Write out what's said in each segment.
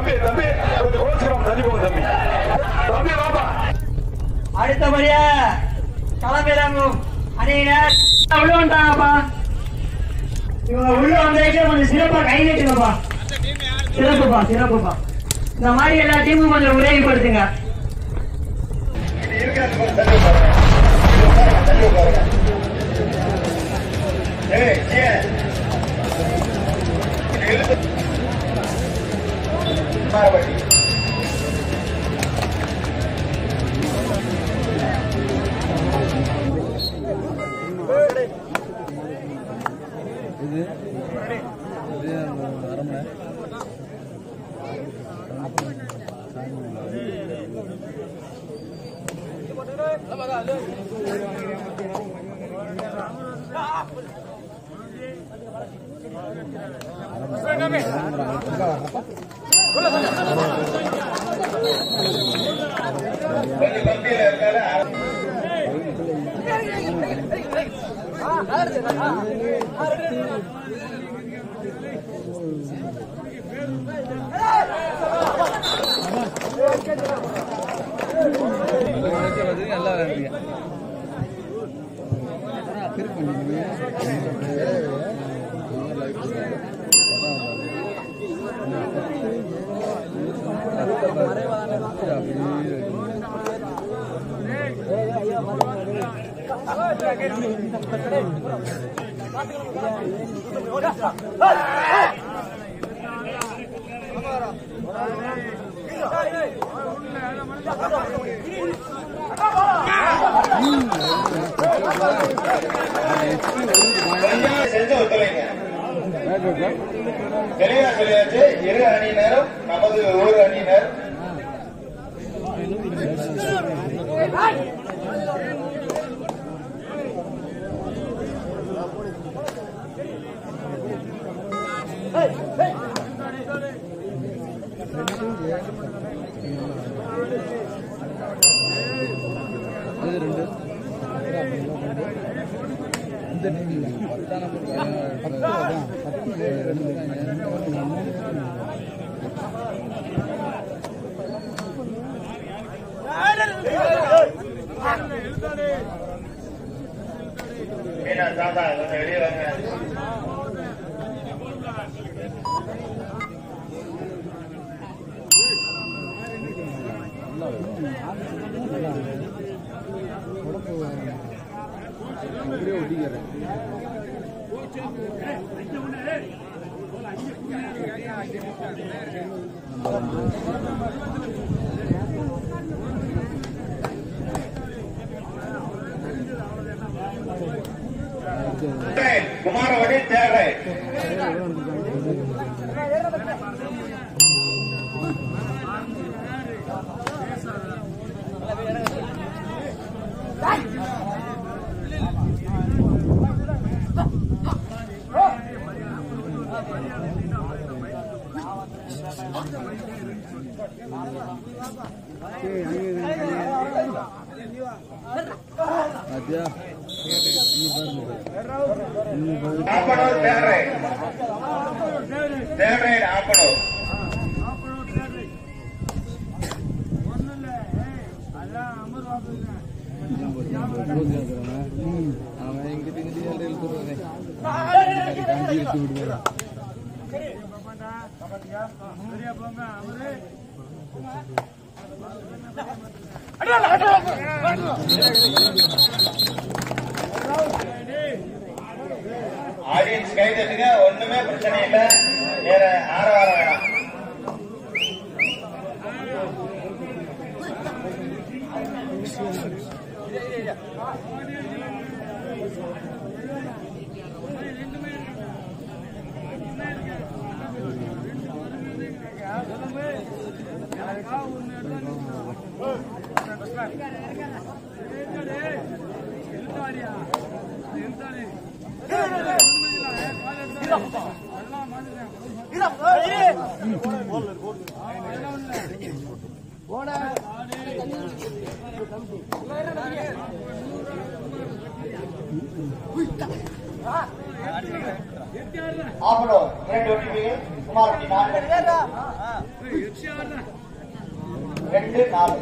தம்பி தம்பி கொஞ்சம் கோச்சுக்கிறோம் தள்ளி போங்க தம்பி தம்பி வாப்பா அடுத்தபடியா களமிறங்கும் அணியினர் உள்ள வந்துட்டாங்கப்பா இவங்க உள்ள வந்ததுக்கே கொஞ்சம் சிறப்பா கை நீட்டுங்கப்பா சிறப்புப்பா சிறப்புப்பா இந்த மாதிரி எல்லா டீமும் கொஞ்சம் உதவிப்படுத்துங்க நல்லா வேண்டிய செஞ்சு ஒத்துழைங்க தெளிவா சொல்லியாச்சு இரு அணியினரும் நமது ஒரு அணியினர் அது ரெண்டு இந்த டீம் பத்தாம் நம்பர் மீனா தாத்தா கொஞ்சம் வெளியே வாங்க அப்படியே ஒட்டிக்கிறேன் குமாரவடி தேவை பாத்தியா ஆப்பனூர் தேவை தேவை ஆப்பனூர் அவன் எங்கிட்ட இங்கிட்ட எல்லாம் இழுத்துடுவானே காஞ்சி இழுத்து விடுவான் ஆடியன்ஸ் கை தட்டுங்க ஒண்ணுமே பிரச்சனை இல்ல வேற ஆரவாரம் வேணாம் ஆவலூர் இரண்டு வெற்றிகள் குமாரபடி நான்கு ரெண்டு நாலு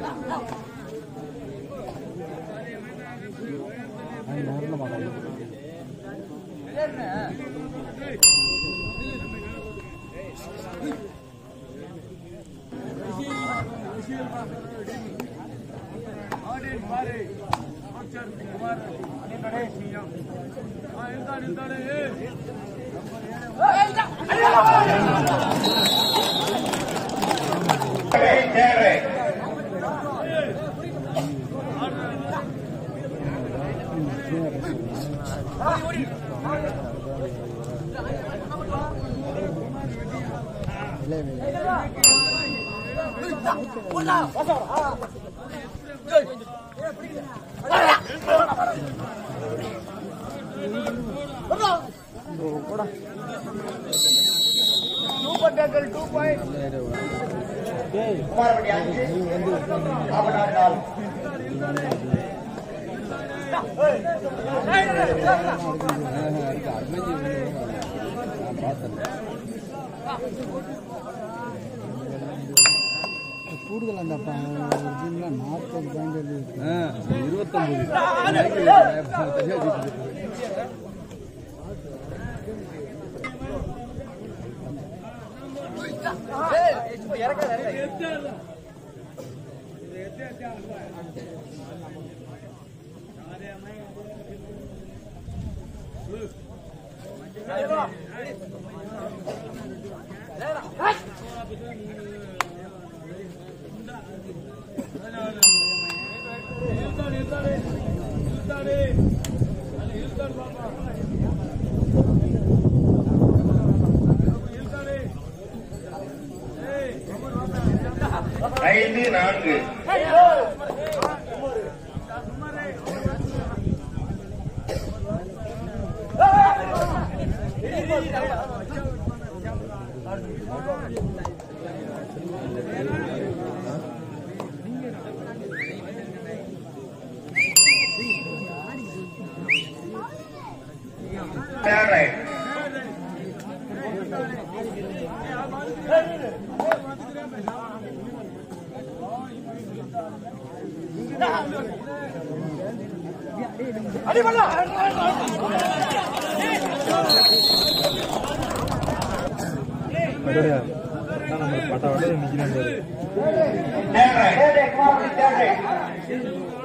தேவை குமாரபடி அஞ்சு ஆவநாடு நாலு கூடுதல் அந்த நாற்பது பாயிண்ட் இருபத்தொம்பது ஐந்து நான்கு Third right. Third right. Third right Kumarapadi third right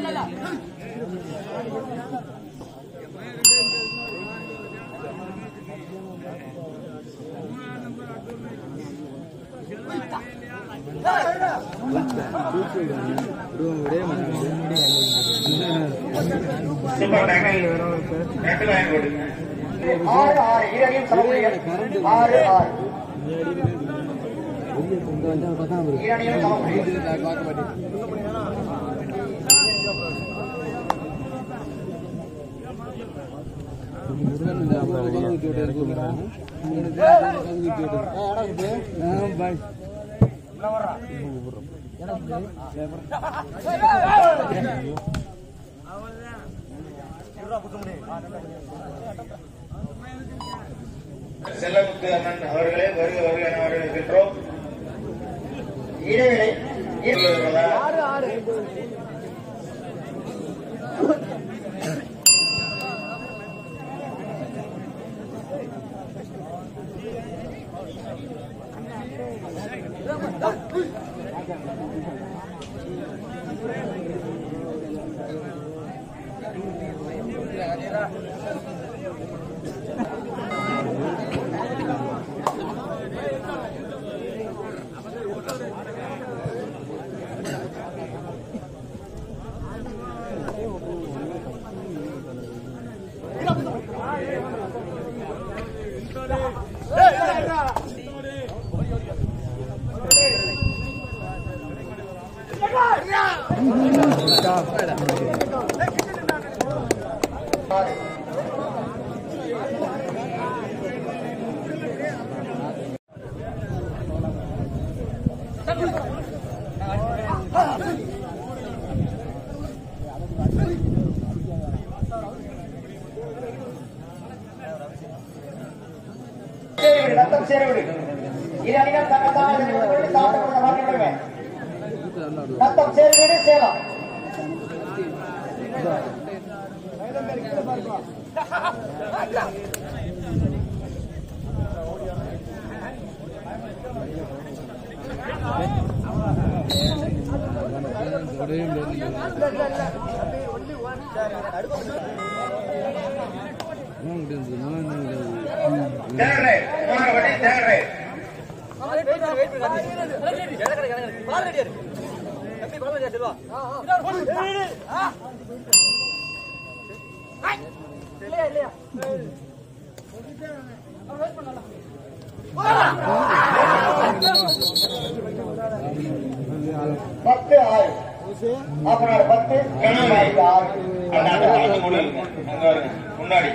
Super tackle. ரெண்டு line போடு. ஆறு ஆறு இரணியும் சமப்புள்ளிகள் ஆறு ஆறு இரணியும் சமப்புள்ளிகள் பாய் செல்லமுத்து அண்ணன் அவர்களே வருக வருக என வரவேற்கின்றோம் இடைவேளை சொல்லுவதா? ரத்தம் சேர விடு இரு அணிகள் தங்கத்தான தாட்டப்படுத்த மாற்றி விடுவேன் ரத்தம் சேர வீடு சேலம் தேர்ட் ரைட் மூணாவது வண்டி தேர்ட் ரைட் பத்து ஆறு அப்புறம் பத்து ஐந்து ஆறு அந்த அந்த பழக்கம் கூட இருக்கு அங்க வருங்க முன்னாடி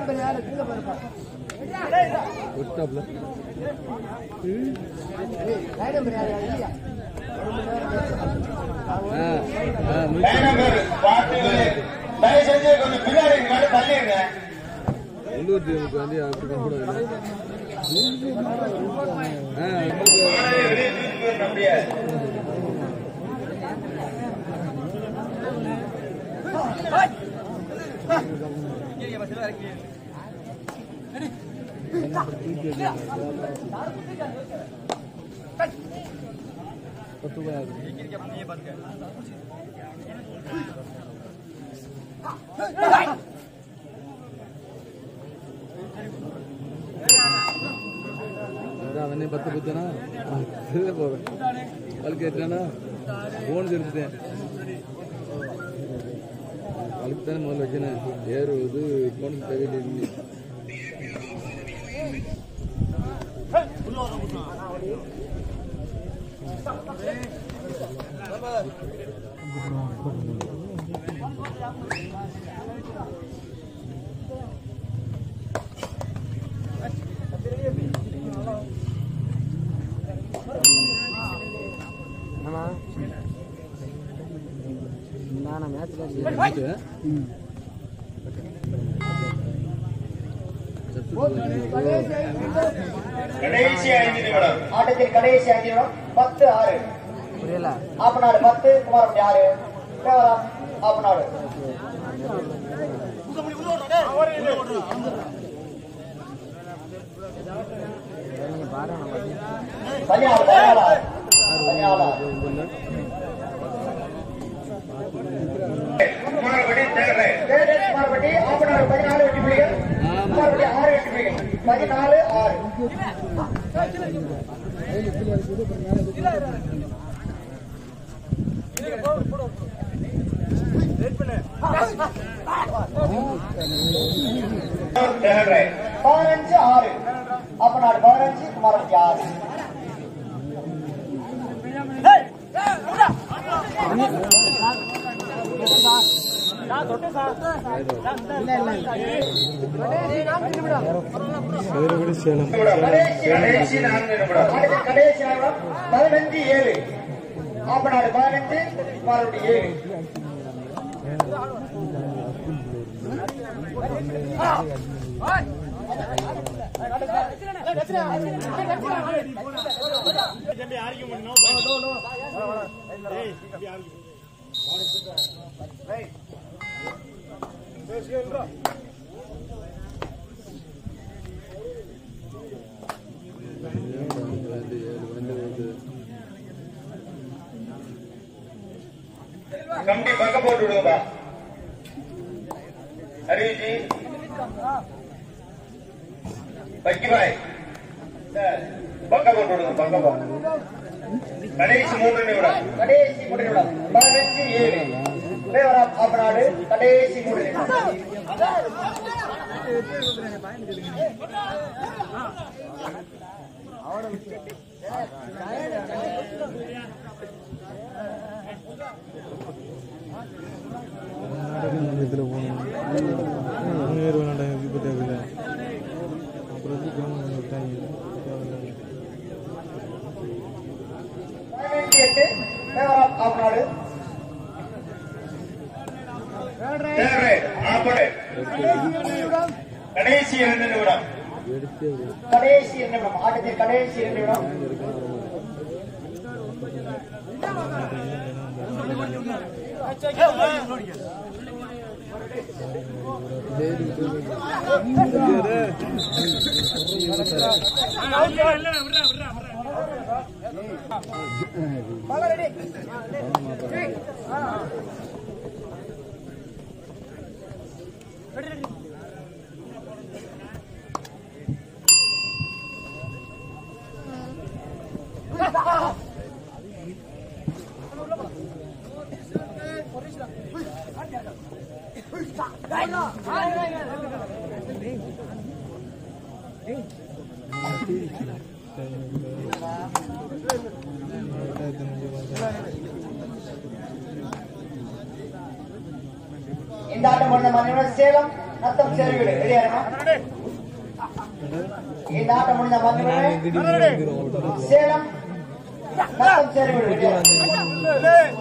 லைன் நம்பர் பார்த்து தயவு செஞ்சு கொஞ்சம் பின்னாடி இருக்காது தள்ளிடுங்க உள்ளூர் டீமுக்கு வந்து அப்படி பண்ணக்கூடாது ஆ மாணவி வெளியே தூக்கி போயிடணும் அப்படியே பத்து ரூபாய் ஆகுது அதான் அவனே பத்து பத்துனா இதுவே போவேன் பழுக்க ஏற்றானா போன் தெரிஞ்சுட்டேன் பழுக்கு தானே முதல்ல வைக்கணும் ஏறு இது போனுக்கு தேவையில்லை இருந்து கடைசி ஐந்து நிமிடம் ஆட்டத்தில் கடைசி அஞ்சு நிமிடம் பத்து ஆறு ஆப்பநாடு பத்து குமாரப்பட்டி ஆறு தேவராம் ஆப்பநாடு பதினாலு பதினாலு ஆறு. பதினாலு ஆறு. Kumarapadi third right third Kumarappatti Appanadu பதினாலு வெற்றி புள்ளிகள் குமாரப்பட்டி ஆறு வெற்றி புள்ளிகள் பதினாலு ஆறு தேர்ட் ரைட் பதினஞ்சு ஆறு ஆப்பநாடு பதினஞ்சு குமாரப்பட்டி ஆறு நிமிடம் கடைசி நான்கு நிமிடம் ஆட்டத்தில் கடைசி நிமிடம் பதினஞ்சு ஏழு ஆப்பநாடு பதினஞ்சு குமாரப்பட்டி ஏழு வந்து ஏழு வந்து இது கம்பி பக்கம் போட்டு விடுங்கப்பா அறிவிச்சி பக்கிபாய் பக்கம் போட்டு விடுங்க பக்கம் போ. கடைசி மூன்று நிமிடம் கடைசி மூன்று நிமிடம் பதினஞ்சு ஏழு தேவராம் ஆப்பநாடு கடைசி மூன்று நிமிடம் இதில் போகணும் ஏறு வேணாண்டா இப்போ தேவையில்லை அப்புறம் வந்து கவர்மெண்ட் விட்டாங்க தேவையில்லை பதினஞ்சு எட்டு தேவராம் ஆப்பநாடு தேர்ட் ரைட் ஆப்போனன்ட் கடைசி இரண்டு நிமிடம் கடைசி இரண்டு நிமிடம் ஆட்டத்தில் கடைசி இரண்டு நிமிடம் இந்த ஆட்டம் முடிந்த மறுநிமிடம் சேலம் நத்தம் செருவிடு வெளியேறணும் இந்த ஆட்டம் முடிந்த மறுநிமிடம் சேலம் நத்தம் செருவிடு வெளியேறணும்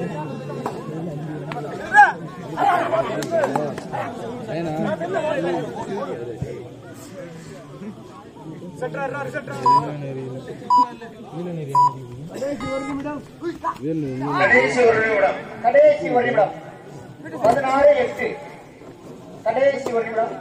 கடைசி ஒரு நிமிடம் கடைசி ஒரு நிமிடம் பதினாறு எட்டு கடைசி ஒரு நிமிடம்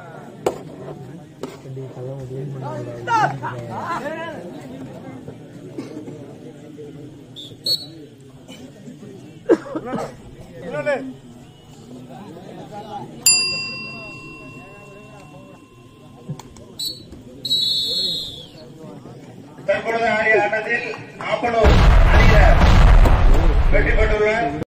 தற்பொழுது ஆடிய ஆட்டத்தில் ஆப்பனூர் அணியினர் வெற்றி பெற்றுள்ளனர்